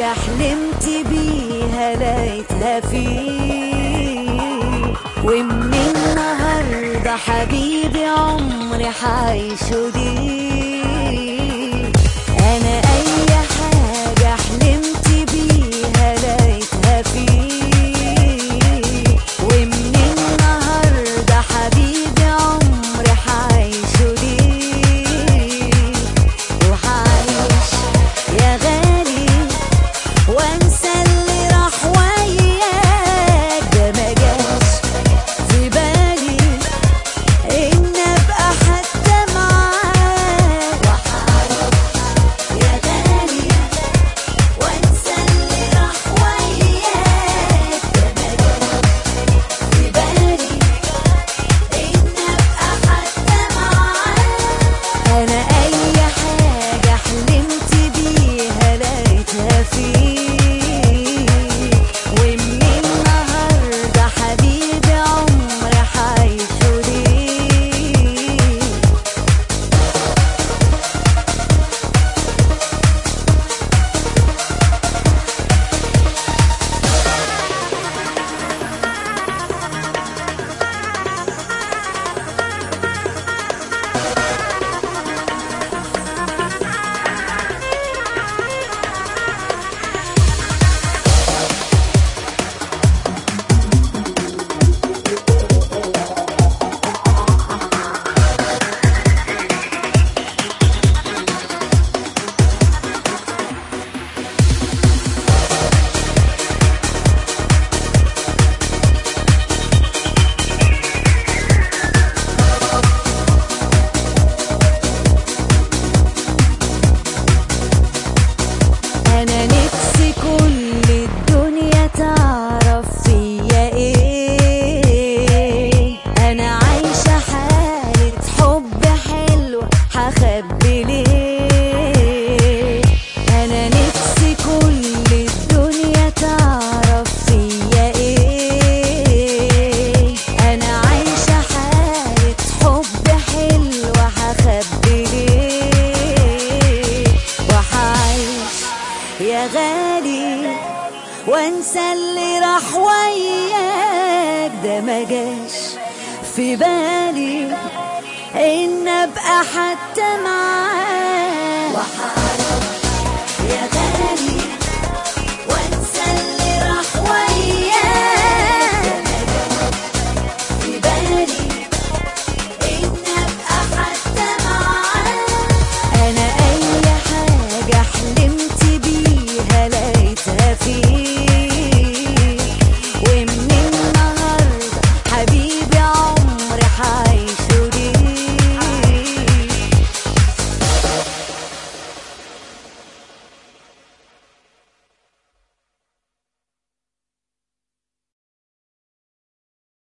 حاجة حلمت بيها لقيتها فيك ومن النهاردة حبيبي عمري حعيشه ليك أنا أي حاجة حلمت بيها لقيتها فيك ومن النهاردة حبيبي عمري حعيشه ليك وحعيش يا غالي وانسى اللي راح وياك ده ما جاش في بالي ان ابقى حتى معاك وحعيش يا غالي وانسى اللي راح وياك ده ما جاش في بالي ان ابقى حتى معاك انا اي حاجة حلمت بيها لقيتها فيك ومن النهاردة حبيبي عمري حعيشه ليك انا نفسي كل الدنيا تعرف فيا ايه انا عايشة حالة حب حلوة هخبي ليه انا نفسي كل الدنيا تعرف فيا ايه انا عايشة حالة حب حلوة هخبي ليه وحعيش يا غالي وانسى اللي راح وياك ده ما جاش في بالي ان ابقى حتى معاك وحعيش